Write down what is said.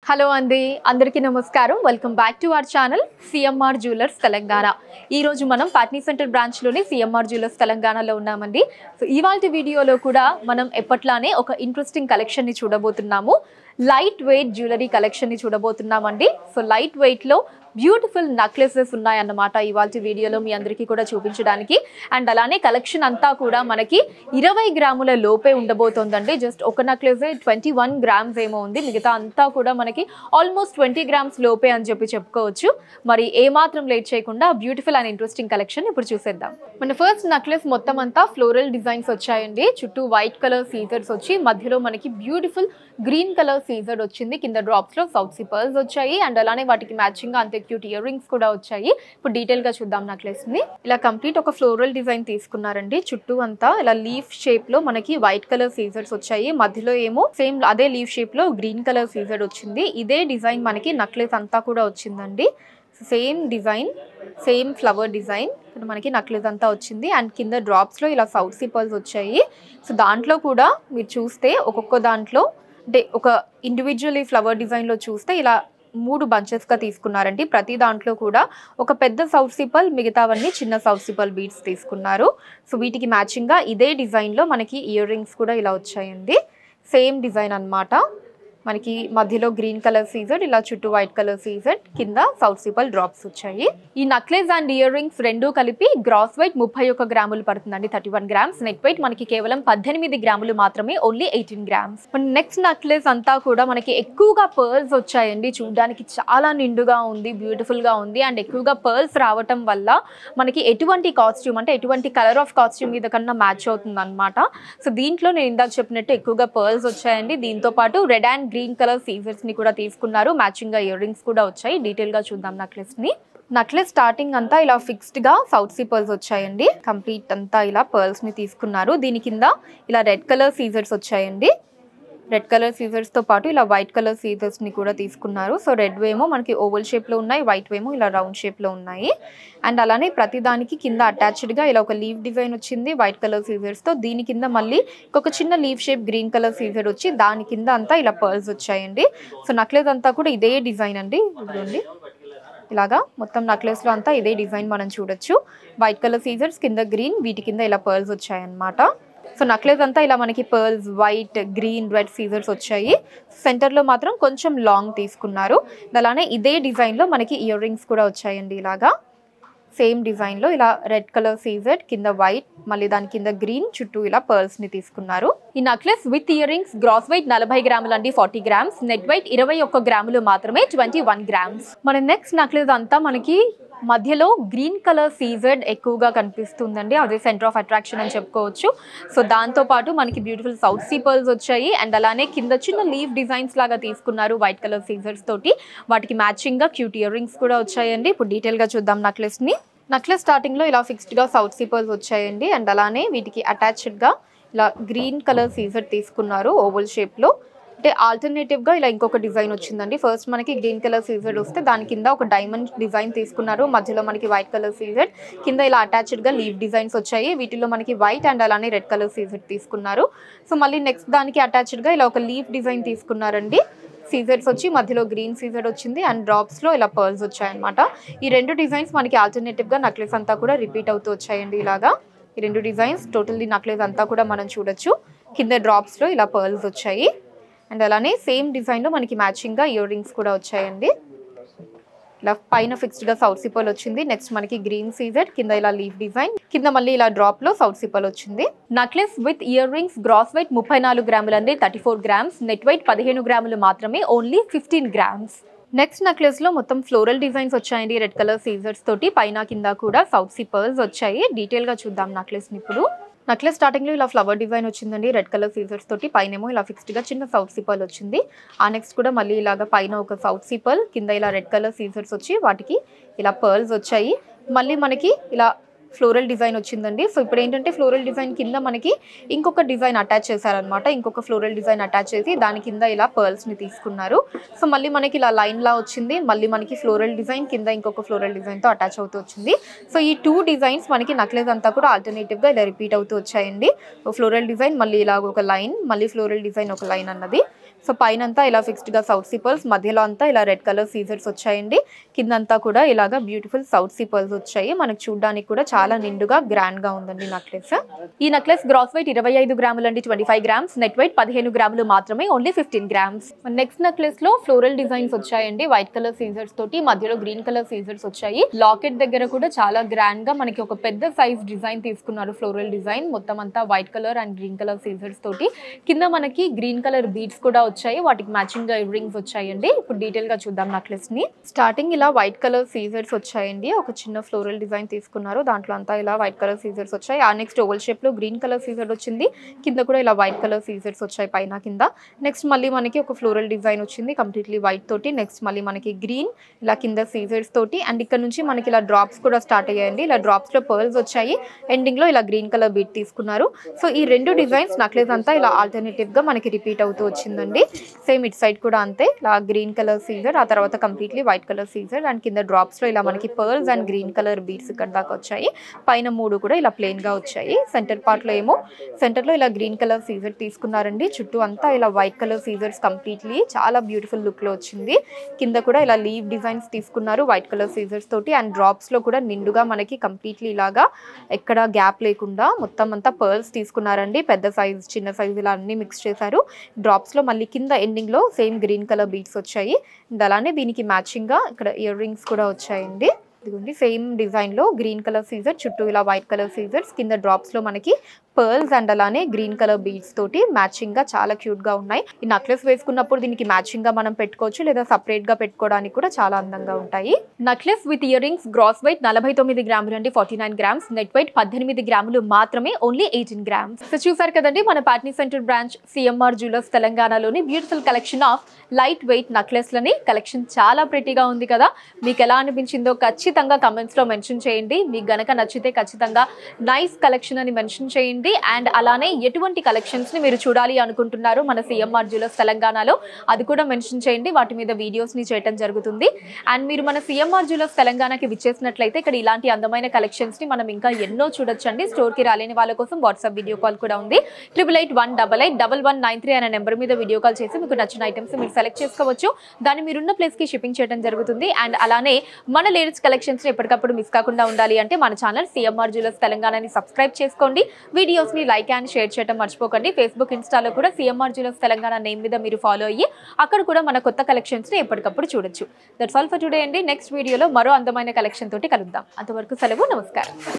hello అండి అందరికీ నమస్కారం welcome back to our channel CMR jewellers Telangana ఈ రోజు మనం పాట్నీ సెంటర్ బ్రాంచ్లోని సిఎంఆర్ జ్యువెలర్స్ తెలంగాణలో ఉన్నామండి సో ఇవాళ వీడియోలో కూడా మనం ఎప్పట్లానే ఒక ఇంట్రెస్టింగ్ కలెక్షన్ని చూడబోతున్నాము లైట్ వెయిట్ జ్యువెలరీ కలెక్షన్ని చూడబోతున్నామండి సో లైట్ వెయిట్లో బ్యూటిఫుల్ నెక్లెసెస్ ఉన్నాయన్నమాట ఇవాళ వీడియోలో మీ అందరికీ కూడా చూపించడానికి అండ్ అలానే కలెక్షన్ అంతా కూడా మనకి ఇరవై గ్రాముల లోపే ఉండబోతోందండి జస్ట్ ఒక నెక్లెస్ ట్వంటీ వన్ గ్రామ్స్ ఏమో ఉంది మిగతా అంతా కూడా మనకి ఆల్మోస్ట్ ట్వంటీ గ్రామ్స్ లోపే అని చెప్పి చెప్పుకోవచ్చు మరి ఏమాత్రం లేట్ చేయకుండా బ్యూటిఫుల్ అండ్ ఇంట్రెస్టింగ్ కలెక్షన్ ఇప్పుడు చూసేద్దాం మన ఫస్ట్ నెక్లెస్ మొత్తం అంతా ఫ్లోరల్ డిజైన్స్ వచ్చాయండి చుట్టూ వైట్ కలర్ సీజర్స్ వచ్చి మధ్యలో మనకి బ్యూటిఫుల్ గ్రీన్ కలర్ సీజర్ వచ్చింది కింద డ్రాప్స్ లో సౌత్ సి పర్ల్స్ వచ్చాయి అండ్ అలానే వాటికి మ్యాచింగ్ గా అంతే క్యూట్ ఇయర్ రింగ్స్ కూడా వచ్చాయి ఇప్పుడు డీటెయిల్ గా చూద్దాం నెక్లెస్ ని ఇలా కంప్లీట్ ఒక ఫ్లోరల్ డిజైన్ తీసుకున్నారండి చుట్టూ అంతా ఇలా లీఫ్ షేప్ లో మనకి వైట్ కలర్ సీజర్స్ వచ్చాయి మధ్యలో ఏమో సేమ్ అదే లీఫ్ షేప్ లో గ్రీన్ కలర్ సీజర్ వచ్చింది ఇదే డిజైన్ మనకి నెక్లెస్ అంతా కూడా వచ్చిందండి same design same flower design ఇక్కడ మనకి నక్లెస్ అంతా వచ్చింది అండ్ కింద డ్రాప్స్లో ఇలా సౌత్ సిపల్స్ వచ్చాయి సో దాంట్లో కూడా మీరు చూస్తే ఒక్కొక్క దాంట్లో అంటే ఒక ఇండివిజువల్ ఫ్లవర్ డిజైన్లో చూస్తే ఇలా మూడు బంచెస్గా తీసుకున్నారండి ప్రతి దాంట్లో కూడా ఒక పెద్ద సౌత్ సిపల్ మిగతావన్నీ చిన్న సౌత్ సిపల్ బీడ్స్ తీసుకున్నారు సో వీటికి మ్యాచింగ్గా ఇదే డిజైన్లో మనకి ఇయర్ రింగ్స్ కూడా ఇలా వచ్చాయండి సేమ్ డిజైన్ అన్నమాట మనకి మధ్యలో గ్రీన్ కలర్ సీజర్ ఇలా చుట్టూ వైట్ కలర్ సీజర్ కింద సౌత్ సిపల్ డ్రాప్స్ వచ్చాయి ఈ నక్లెస్ అండ్ ఇయర్ రింగ్స్ రెండు కలిపి గ్రాస్ వెయిట్ ముప్పై ఒక్క గ్రాములు పడుతుందండి thirty one grams net weight మనకి కేవలం పద్దెనిమిది గ్రాములు మాత్రమే only eighteen grams next necklace అంతా కూడా మనకి ఎక్కువగా పర్ల్స్ వచ్చాయండి చూడడానికి చాలా నిండుగా ఉంది బ్యూటిఫుల్ గా ఉంది అండ్ ఎక్కువగా పర్ల్స్ రావటం వల్ల మనకి ఎటువంటి కాస్ట్యూమ్ అంటే ఎటువంటి కలర్ ఆఫ్ కాస్ట్యూమ్ మీద కన్నా మ్యాచ్ అవుతుంది అనమాట సో దీంట్లో నేను ఇందాక చెప్పినట్టు ఎక్కువగా పర్ల్స్ వచ్చాయండి దీంతో పాటు రెడ్ అండ్ గ్రీన్ కలర్ సీజర్స్ ని కూడా తీసుకున్నారు మ్యాచింగ్ గా ఇయర్ రింగ్స్ కూడా వచ్చాయి డీటెయిల్ గా చూద్దాం నెక్లెస్ ని నక్లెస్ స్టార్టింగ్ అంతా ఇలా ఫిక్స్డ్ గా సౌత్ సీ పర్ల్స్ వచ్చాయండి కంప్లీట్ అంతా ఇలా పర్ల్స్ ని తీసుకున్నారు దీని కింద ఇలా రెడ్ కలర్ సీజర్స్ వచ్చాయండి రెడ్ కలర్ సీజర్స్ తో పాటు ఇలా వైట్ కలర్ సీజర్స్ ని కూడా తీసుకున్నారు సో రెడ్ వేమో మనకి ఓవల్ షేప్ లో ఉన్నాయి వైట్ వేమో ఇలా రౌండ్ షేప్ లో ఉన్నాయి అండ్ అలానే ప్రతి దానికి కింద అటాచ్డ్ గా ఇలా ఒక లీవ్ డిజైన్ వచ్చింది వైట్ కలర్ సీజర్స్ తో దీని కింద మళ్ళీ ఒక చిన్న లీవ్ షేప్ గ్రీన్ కలర్ సీజర్ వచ్చి దాని కింద అంతా ఇలా పర్ల్స్ వచ్చాయండి సో నక్లెస్ అంతా కూడా ఇదే డిజైన్ అండి ఇదిగోండి ఇలాగా మొత్తం నెక్లెస్ లో అంతా ఇదే డిజైన్ మనం చూడొచ్చు వైట్ కలర్ సీజర్స్ కింద గ్రీన్ వీటి కింద ఇలా పర్ల్స్ వచ్చాయన్నమాట సో నక్లెస్ అంతా ఇలా మనకి పర్ల్స్ వైట్ గ్రీన్ రెడ్ సీజర్స్ వచ్చాయి సెంటర్లో మాత్రం కొంచెం లాంగ్ తీసుకున్నారు అలానే ఇదే డిజైన్లో మనకి ఇయర్ రింగ్స్ కూడా వచ్చాయండి ఇలాగా సేమ్ డిజైన్లో ఇలా రెడ్ కలర్ సీజర్ కింద వైట్ మళ్ళీ దాని కింద గ్రీన్ చుట్టూ ఇలా పర్ల్స్ ని తీసుకున్నారు ఈ necklace with earrings gross weight నలభై గ్రాములు అండి ఫార్టీ గ్రామ్స్ నెట్ వెయిట్ ఇరవై ఒక్క గ్రాములు మాత్రమే ట్వంటీ వన్ గ్రామ్స్ మన నెక్స్ట్ నక్లెస్ అంతా మనకి మధ్యలో గ్రీన్ కలర్ సీజర్డ్ ఎక్కువగా కనిపిస్తుందండి అదే సెంటర్ ఆఫ్ అట్రాక్షన్ అని చెప్పుకోవచ్చు సో దాంతో పాటు మనకి బ్యూటిఫుల్ సౌత్ సీ పర్ల్స్ వచ్చాయి అండ్ అలానే కింద చిన్న లీవ్ డిజైన్స్ లాగా తీసుకున్నారు వైట్ కలర్ సీజర్స్ తోటి వాటికి మ్యాచింగ్ గా క్యూట్ ఇయర్ రింగ్స్ కూడా వచ్చాయండి ఇప్పుడు డీటెయిల్ గా చూద్దాం నెక్లెస్ ని నెక్లెస్ స్టార్టింగ్ లో ఇలా ఫిక్స్డ్ గా సౌత్ సీ పర్ల్స్ వచ్చాయండి అండ్ అలానే వీటికి అటాచ్డ్ గా ఇలా గ్రీన్ కలర్ సీజర్ తీసుకున్నారు ఓవల్ షేప్ లో అంటే ఆల్టర్నేటివ్ గా ఇలా ఇంకొక డిజైన్ వచ్చిందండి ఫస్ట్ మనకి గ్రీన్ కలర్ సీజర్ వస్తే దాని కింద ఒక డైమండ్ డిజైన్ తీసుకున్నారు మధ్యలో మనకి వైట్ కలర్ సీజర్ కింద ఇలా అటాచ్డ్ గా లీవ్ డిజైన్స్ వచ్చాయి వీటిలో మనకి వైట్ అండ్ అలానే రెడ్ కలర్ సీజర్ తీసుకున్నారు సో మళ్ళీ నెక్స్ట్ దానికి అటాచ్డ్ గా ఇలా ఒక లీవ్ డిజైన్ తీసుకున్నారండి సీజర్స్ వచ్చి మధ్యలో గ్రీన్ సీజర్ వచ్చింది అండ్ డ్రాప్స్ లో ఇలా పర్ల్స్ వచ్చాయన్నమాట ఈ రెండు డిజైన్స్ మనకి ఆల్టర్నేటివ్ గా నక్లెస్ అంతా కూడా రిపీట్ అవుతూ వచ్చాయండి ఇలాగా ఈ రెండు డిజైన్స్ టోటల్లీ నక్లెస్ అంతా కూడా మనం చూడొచ్చు కింద డ్రాప్స్ లో ఇలా పర్ల్స్ వచ్చాయి అండ్ అలానే సేమ్ డిజైన్లో మనకి మ్యాచింగ్గా ఇయర్ రింగ్స్ కూడా వచ్చాయండి ఇలా పైన ఫిక్స్డ్గా సౌత్ సిపల్ వచ్చింది నెక్స్ట్ మనకి గ్రీన్ సీజర్ కింద ఇలా లీఫ్ డిజైన్ కింద మళ్ళీ ఇలా డ్రాప్ లో సౌత్ సిపల్ వచ్చింది necklace with earrings gross weight ముప్పై నాలుగు గ్రాములు అండి thirty four grams net weight పదిహేను గ్రాములు మాత్రమే only fifteen grams next necklace లో మొత్తం ఫ్లోరల్ డిజైన్స్ వచ్చాయండి రెడ్ కలర్ సీజర్స్ తోటి పైన కింద కూడా సౌత్ సి పర్ల్స్ వచ్చాయి డీటెయిల్ గా చూద్దాం నెక్లెస్ ని ఇప్పుడు నెక్లెస్ స్టార్టింగ్ లో ఇలా ఫ్లవర్ డిజైన్ వచ్చిందండి రెడ్ కలర్ సీజర్స్ తోటి పైనేమో ఇలా ఫిక్స్డ్ గా చిన్న సౌత్ సిపల్ వచ్చింది ఆ నెక్స్ట్ కూడా మళ్ళీ ఇలాగా పైన ఒక సౌత్ సిపల్ కింద ఇలా రెడ్ కలర్ సీజర్స్ వచ్చి వాటికి ఇలా పర్ల్స్ వచ్చాయి మళ్ళీ మనకి ఇలా ఫ్లోరల్ డిజైన్ వచ్చిందండి సో ఇప్పుడు ఏంటంటే ఫ్లోరల్ డిజైన్ కింద మనకి ఇంకొక డిజైన్ అటాచ్ చేశారనమాట ఇంకొక ఫ్లోరల్ డిజైన్ అటాచ్ చేసి దాని కింద ఇలా pearls ని తీసుకున్నారు సో మళ్ళీ మనకి ఇలా లైన్ లా వచ్చింది మళ్ళీ మనకి ఫ్లోరల్ డిజైన్ కింద ఇంకొక ఫ్లోరల్ డిజైన్ తో అటాచ్ అవుతూ వచ్చింది సో ఈ టూ డిజైన్స్ మనకి నక్లెస్ అంతా కూడా ఆల్టర్నేటివ్ గా ఇలా రిపీట్ అవుతూ వచ్చాయండి ఫ్లోరల్ డిజైన్ మళ్ళీ ఇలా ఒక లైన్ మళ్ళీ ఫ్లోరల్ డిజైన్ ఒక లైన్ అన్నది సో పైన అంతా ఇలా ఫిక్స్డ్ గా సౌత్ సిపల్స్ మధ్యలో అంతా ఇలా రెడ్ కలర్ సీజర్స్ వచ్చాయండి కిందంతా కూడా ఇలాగా బ్యూటిఫుల్ సౌత్ సిపల్స్ వచ్చాయి మనకు చూడడానికి కూడా చాలా నిండుగా గ్రాండ్ గా ఉందండి నెక్లెస్ ఈ నెక్లెస్ గ్రాస్ వెయిట్ ఇరవై ఐదు గ్రాములు అండి twenty five grams net weight పదిహేను గ్రాములు మాత్రమే only fifteen grams next necklace లో ఫ్లోరల్ డిజైన్స్ వచ్చాయండి వైట్ కలర్ సీజర్స్ తోటి మధ్యలో గ్రీన్ కలర్ సీజర్స్ వచ్చాయి లాకెట్ దగ్గర కూడా చాలా గ్రాండ్ గా మనకి ఒక పెద్ద సైజ్ డిజైన్ తీసుకున్నారు ఫ్లోరల్ డిజైన్ మొత్తం అంతా white colour and green colour సీజర్స్ తోటి కింద మనకి గ్రీన్ కలర్ బీడ్స్ కూడా వచ్చాయి వాటికి మ్యాచింగ్ గా ఇయర్ రింగ్స్ వచ్చాయండి ఇప్పుడు డీటెయిల్ గా చూద్దాం నెక్లెస్ ని స్టార్టింగ్ ఇలా వైట్ కలర్ సీజర్స్ వచ్చాయండి ఒక చిన్న ఫ్లోరల్ డిజైన్ తీసుకున్నారు దాంట్లో అంతా ఇలా వైట్ కలర్ సీజర్స్ వచ్చాయి ఆ నెక్స్ట్ ఓవల్ షేప్ లో గ్రీన్ కలర్ సీజర్ వచ్చింది కింద కూడా ఇలా వైట్ కలర్ సీజర్స్ వచ్చాయి పైన కింద నెక్స్ట్ మళ్ళీ మనకి ఒక ఫ్లోరల్ డిజైన్ వచ్చింది కంప్లీట్లీ వైట్ తోటి నెక్స్ట్ మళ్ళీ మనకి గ్రీన్ ఇలా కింద సీజర్స్ తోటి అండ్ ఇక్కడ నుంచి మనకి ఇలా డ్రాప్స్ కూడా స్టార్ట్ అయ్యాయండి ఇలా డ్రాప్స్ లో పర్ల్స్ వచ్చాయి ఎండింగ్ లో ఇలా గ్రీన్ కలర్ బీట్ తీసుకున్నారు సో ఈ రెండు డిజైన్స్ నక్లెస్ అంతా ఇలా ఆల్టర్నేటివ్ గా మనకి రిపీట్ అవుతూ వచ్చిందండి సేమ్ ఇట్ సైడ్ కూడా అంతే ఇలా గ్రీన్ కలర్ సీజర్ ఆ తర్వాత కంప్లీట్లీ వైట్ కలర్ సీజర్ అండ్ కింద డ్రాప్స్ లో ఇలా మనకి pearls and green colour beads ఇక్కడ దాకా వచ్చాయి పైన మూడు కూడా ఇలా ప్లెయిన్ గా వచ్చాయి సెంటర్ పార్ట్ లో ఏమో సెంటర్ లో ఇలా గ్రీన్ కలర్ సీజర్ తీసుకున్నారండి చుట్టూ అంతా ఇలా వైట్ కలర్ సీజర్స్ కంప్లీట్లీ చాలా బ్యూటిఫుల్ లుక్ లో వచ్చింది కింద కూడా ఇలా లీవ్ డిజైన్స్ తీసుకున్నారు వైట్ కలర్ సీజర్స్ తోటి అండ్ డ్రాప్స్ లో కూడా నిండుగా మనకి కంప్లీట్లీ ఇలాగా ఎక్కడ గ్యాప్ లేకుండా మొత్తం అంతా పర్ల్స్ తీసుకున్నారండి పెద్ద సైజ్ చిన్న సైజ్ ఇలా అన్ని మిక్స్ చేశారు డ్రాప్స్ లో మళ్ళీ కింద ఎండింగ్ లో సేమ్ గ్రీన్ కలర్ బీట్స్ వచ్చాయి అండ్ అలానే దీనికి మ్యాచింగ్ గా ఇక్కడ ఇయర్ రింగ్స్ కూడా వచ్చాయండి ఇదిగోండి సేమ్ డిజైన్ లో గ్రీన్ కలర్ సీజర్ చుట్టూ ఇలా వైట్ కలర్ సీజర్స్ కింద డ్రాప్స్ లో మనకి పర్ల్స్ అండ్ అలానే గ్రీన్ కలర్ బీడ్స్ తోటి మ్యాచింగ్ గా చాలా క్యూట్ గా ఉన్నాయి ఈ నక్లెస్ వేసుకున్నప్పుడు దీనికి మ్యాచింగ్ గా మనం పెట్టుకోవచ్చు లేదా సపరేట్ గా పెట్టుకోవడానికి కూడా చాలా అందంగా ఉంటాయి necklace with earrings gross weight నలభై తొమ్మిది గ్రాములు అండి forty nine grams net weight పద్దెనిమిది గ్రాములు మాత్రమే ఓన్లీ ఎయిటీన్ గ్రామ్స్ సో చూసారు కదండి మన Patny centre branch CMR jewellers తెలంగాణలోని beautiful collection of light weight నక్లెస్లని కలెక్షన్ చాలా ప్రెటీగా ఉంది కదా మీకు ఎలా అనిపించిందో ఖచ్చితంగా కమెంట్స్లో మెన్షన్ చేయండి మీకు గనక నచ్చితే ఖచ్చితంగా నైస్ కలెక్షన్ అని మెన్షన్ చేయండి అండ్ అలానే ఎటువంటి కలెక్షన్స్ని మీరు చూడాలి అనుకుంటున్నారు మన సిఎంఆర్ జ్యువెలర్స్ తెలంగాణలో అది కూడా మెన్షన్ చేయండి వాటి మీద వీడియోస్ని చేయడం జరుగుతుంది అండ్ మీరు మన సిఎంఆర్ జ్యువెలర్స్ తెలంగాణకి విచ్చేసినట్లయితే ఇక్కడ ఇలాంటి అందమైన కలెక్షన్స్ని మనం ఇంకా ఎన్నో చూడొచ్చండి స్టోర్కి రాలేని వాళ్ళ కోసం వాట్సాప్ వీడియో కాల్ కూడా ఉంది triple eight one double eight double one nine three అనే నెంబర్ మీద వీడియో కాల్ చేసి మీకు నచ్చిన ఐటమ్స్ మీరు సెలెక్ట్ చేసుకోవచ్చు దాన్ని మీరున్న ప్లేస్కి షిప్పింగ్ చేయడం జరుగుతుంది అండ్ అలానే మన లేటెస్ట్ కలెక్షన్స్ని ఎప్పటికప్పుడు మిస్ కాకుండా ఉండాలి అంటే మన ఛానల్ సిఎంఆర్ జ్యువెలర్స్ తెలంగాణని సబ్స్క్రైబ్ చేసుకోండి వీడియోస్ని లైక్ అండ్ షేర్ చేయడం మర్చిపోకండి ఫేస్బుక్ ఇన్స్టాలో కూడా సిఎంఆర్ జ్యువెలర్స్ తెలంగాణ నేమ్ మీద మీరు ఫాలో అయ్యి అక్కడ కూడా మన కొత్త కలెక్షన్స్ని ఎప్పటికప్పుడు చూడొచ్చు దట్స్ ఆల్ ఫర్ టుడే అండి నెక్స్ట్ వీడియోలో మరో అందమైన కలెక్షన్ తోటి కలుద్దాం అంతవరకు సెలవు నమస్కారం